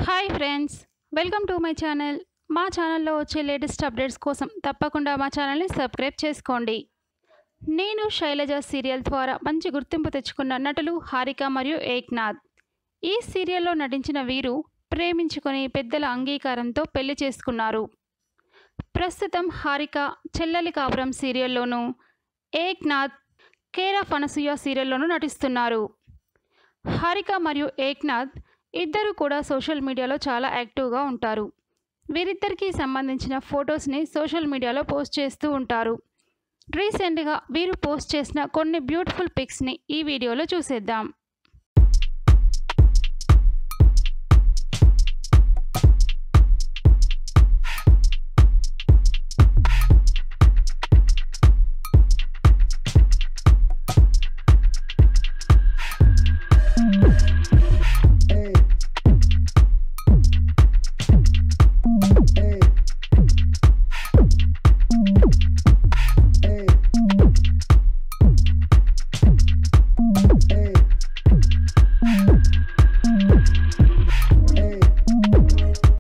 hi friends welcome to my channel మా ఛానల్లో వచ్చే లేటెస్ట్ అప్డేట్స్ కోసం తప్పకుండా మా ఛానల్ని సబ్స్క్రైబ్ చేసుకోండి నేను శైలజ సీరియల్ ద్వారా మంచి గుర్తింపు తెచ్చుకున్న నటులు హారిక మరియు ఏక్నాథ్ ఈ సీరియల్లో నటించిన వీరు ప్రేమించుకొని పెద్దల అంగీకారంతో పెళ్లి చేసుకున్నారు ప్రస్తుతం హారిక చెల్లెలి కాపురం సీరియల్లోనూ ఏక్నాథ్ కేర్ ఆఫ్ అనసూయ సీరియల్లోనూ నటిస్తున్నారు హారిక మరియు ఏక్నాథ్ ఇద్దరు కూడా సోషల్ మీడియాలో చాలా యాక్టివ్గా ఉంటారు వీరిద్దరికీ సంబంధించిన ఫొటోస్ని సోషల్ మీడియాలో పోస్ట్ చేస్తూ ఉంటారు రీసెంట్గా వీరు పోస్ట్ చేసిన కొన్ని బ్యూటిఫుల్ పిక్స్ని ఈ వీడియోలో చూసేద్దాం